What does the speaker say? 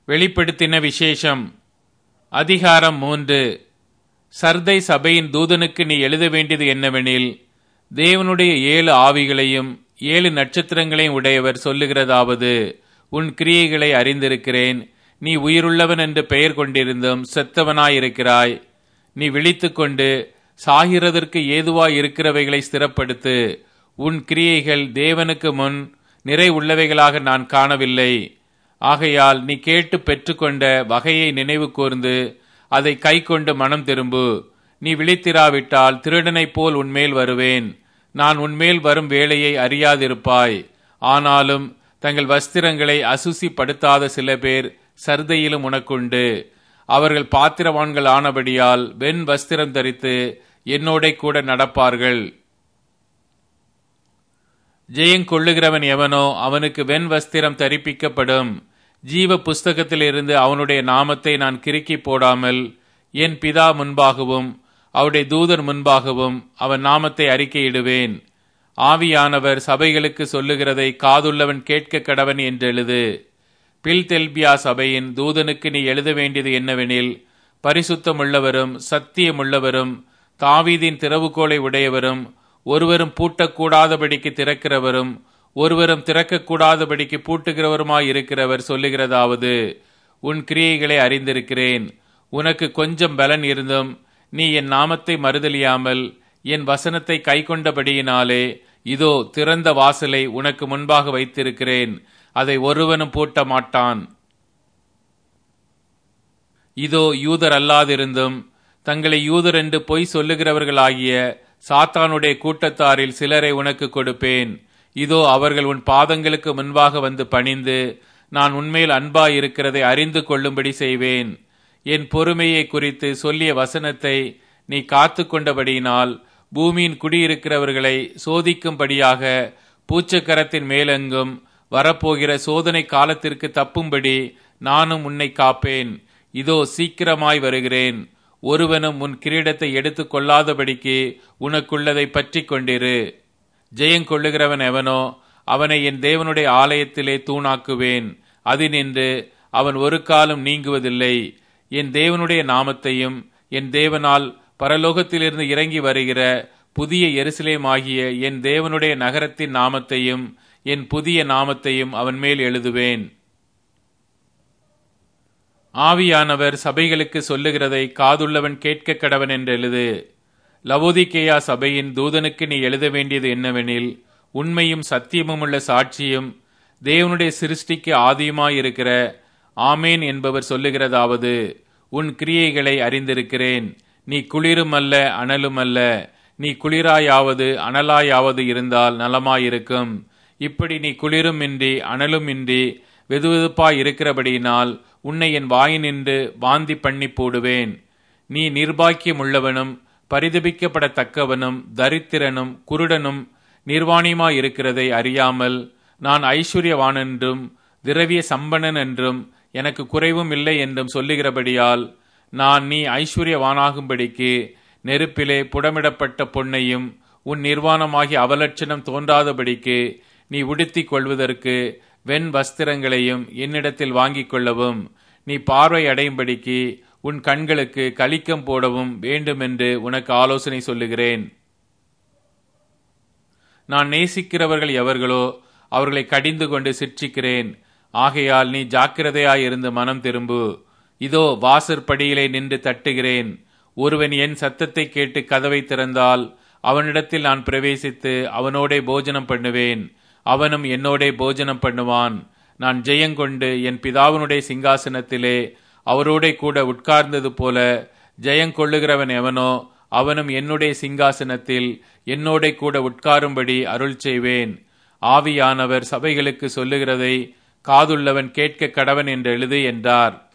வெளிப்படுத்தின விசேஷம் அதிகாரம் மூன்று சர்தை சபையின் தூதனுக்கு நீ எழுத வேண்டியது என்னவெனில் தேவனுடைய ஏழு ஆவிகளையும் ஏழு நட்சத்திரங்களையும் உடையவர் சொல்லுகிறதாவது உன் கிரியைகளை அறிந்திருக்கிறேன் நீ உயிருள்ளவன் என்று பெயர் கொண்டிருந்தும் செத்தவனாயிருக்கிறாய் நீ விழித்துக்கொண்டு சாகிறதற்கு ஏதுவாய் இருக்கிறவைகளை ஸ்திரப்படுத்து உன் கிரியைகள் தேவனுக்கு முன் நிறை உள்ளவைகளாக நான் காணவில்லை ஆகையால் நீ கேட்டு பெற்றுக்கொண்ட வகையை நினைவு கூர்ந்து அதை கை கொண்டு மனம் திரும்பு நீ விழித்திராவிட்டால் திருடனைப் போல் உன்மேல் வருவேன் நான் உன்மேல் வரும் வேலையை அறியாதிருப்பாய் ஆனாலும் தங்கள் வஸ்திரங்களை அசுசிப்படுத்தாத சில பேர் சர்தையிலும் உனக்குண்டு அவர்கள் பாத்திரவான்கள் ஆனபடியால் வெண் வஸ்திரம் தரித்து என்னோட கூட நடப்பார்கள் ஜெயங்கொள்ளுகிறவன் எவனோ அவனுக்கு வெண் வஸ்திரம் தரிப்பிக்கப்படும் ஜீவ புஸ்தகத்திலிருந்து அவனுடைய நாமத்தை நான் கிறுக்கி போடாமல் என் பிதா முன்பாகவும் அவருடைய தூதர் முன்பாகவும் அவன் நாமத்தை அறிக்கையிடுவேன் ஆவியானவர் சபைகளுக்கு சொல்லுகிறதை காதுள்ளவன் கேட்க கடவன் என்றெழுது பில்தெல்பியா சபையின் தூதனுக்கு நீ எழுத வேண்டியது என்னவெனில் பரிசுத்தமுள்ளவரும் சத்தியமுள்ளவரும் தாவீதின் திறவுகோலை உடையவரும் ஒருவரும் பூட்டக்கூடாதபடிக்கு திறக்கிறவரும் ஒருவரும் திறக்கக்கூடாதபடிக்கு பூட்டுகிறவருமாய் இருக்கிறவர் சொல்லுகிறதாவது உன் கிரியைகளை அறிந்திருக்கிறேன் உனக்கு கொஞ்சம் பலன் இருந்தும் நீ என் நாமத்தை மறுதலியாமல் என் வசனத்தை கை கொண்டபடியினாலே இதோ திறந்த வாசலை உனக்கு முன்பாக வைத்திருக்கிறேன் அதை ஒருவனும் பூட்ட மாட்டான் இதோ யூதர் அல்லாதிருந்தும் தங்களை யூதர் என்று பொய் சொல்லுகிறவர்களாகிய சாத்தானுடைய கூட்டத்தாரில் சிலரை உனக்கு கொடுப்பேன் இதோ அவர்கள் உன் பாதங்களுக்கு முன்பாக வந்து பணிந்து நான் உன்மேல் அன்பாய் இருக்கிறதை அறிந்து கொள்ளும்படி செய்வேன் என் பொறுமையை குறித்து சொல்லிய வசனத்தை நீ காத்து கொண்டபடியினால் பூமியின் குடியிருக்கிறவர்களை சோதிக்கும்படியாக பூச்சக்கரத்தின் மேலெங்கும் வரப்போகிற சோதனை காலத்திற்கு தப்பும்படி நானும் உன்னை காப்பேன் இதோ சீக்கிரமாய் வருகிறேன் ஒருவனும் உன் கிரீடத்தை எடுத்து கொள்ளாதபடிக்கு உனக்குள்ளதை பற்றி கொண்டிரு ஜெயங்கொள்ளுகிறவன் எவனோ அவனை என் தேவனுடைய ஆலயத்திலே தூணாக்குவேன் அதினின்று அவன் ஒரு காலம் நீங்குவதில்லை என் தேவனுடைய நாமத்தையும் என் தேவனால் பரலோகத்திலிருந்து இறங்கி வருகிற புதிய எருசலேமாகிய என் தேவனுடைய நகரத்தின் நாமத்தையும் என் புதிய நாமத்தையும் அவன் மேல் எழுதுவேன் ஆவியானவர் சபைகளுக்கு சொல்லுகிறதை காதுள்ளவன் கேட்க கடவன் என்று எழுது லவோதிகேயா சபையின் தூதனுக்கு நீ எழுத வேண்டியது என்னவெனில் உண்மையும் சத்தியமும் உள்ள சாட்சியும் தேவனுடைய சிருஷ்டிக்கு ஆதியுமாயிருக்கிற ஆமேன் என்பவர் சொல்லுகிறதாவது உன் கிரியைகளை அறிந்திருக்கிறேன் நீ குளிரும் அல்ல அனலும் அல்ல நீ குளிராயாவது அனலாயாவது இருந்தால் நலமாயிருக்கும் இப்படி நீ குளிருமின்றி அனலுமின்றி வெதுவெதுப்பாய் இருக்கிறபடியினால் உன்னை என் வாயினின்று வாந்தி பண்ணி போடுவேன் நீ நிர்பாக்கியம் உள்ளவனும் பரிதபிக்கப்படத்தக்கவனும் தரித்திரனும் குருடனும் நிர்வாணியுமாயிருக்கிறதை அறியாமல் நான் ஐஸ்வர்யவான் என்றும் திரவிய சம்பனன் என்றும் எனக்கு குறைவும் இல்லை என்றும் சொல்லுகிறபடியால் நான் நீ ஐஸ்வர்யவானாகும்படிக்கு நெருப்பிலே புடமிடப்பட்ட பொன்னையும் உன் நிர்வாணமாகி அவலட்சணம் தோன்றாதபடிக்கு நீ உடுத்திக் கொள்வதற்கு வெண் வஸ்திரங்களையும் என்னிடத்தில் வாங்கிக் கொள்ளவும் நீ பார்வை அடையும்படிக்கு உன் கண்களுக்கு கலிக்கம் போடவும் வேண்டுமென்று உனக்கு ஆலோசனை சொல்லுகிறேன் நான் நேசிக்கிறவர்கள் எவர்களோ அவர்களை கடிந்து கொண்டு சிற்றிக்கிறேன் ஆகையால் நீ ஜாக்கிரதையாயிருந்து மனம் திரும்பு இதோ வாசற்படியிலே நின்று தட்டுகிறேன் ஒருவன் என் சத்தத்தை கேட்டு கதவை திறந்தால் அவனிடத்தில் நான் பிரவேசித்து அவனோடே போஜனம் பண்ணுவேன் அவனும் என்னோடே போஜனம் பண்ணுவான் நான் ஜெயங்கொண்டு என் பிதாவினுடைய சிங்காசனத்திலே அவரோடே கூட உட்கார்ந்தது போல ஜெயங்கொள்ளுகிறவன் எவனோ அவனும் என்னுடைய சிங்காசனத்தில் என்னோட கூட உட்காரும்படி அருள் செய்வேன் ஆவியானவர் சபைகளுக்கு சொல்லுகிறதை காதுள்ளவன் கேட்க கடவன் என்று எழுது என்றார்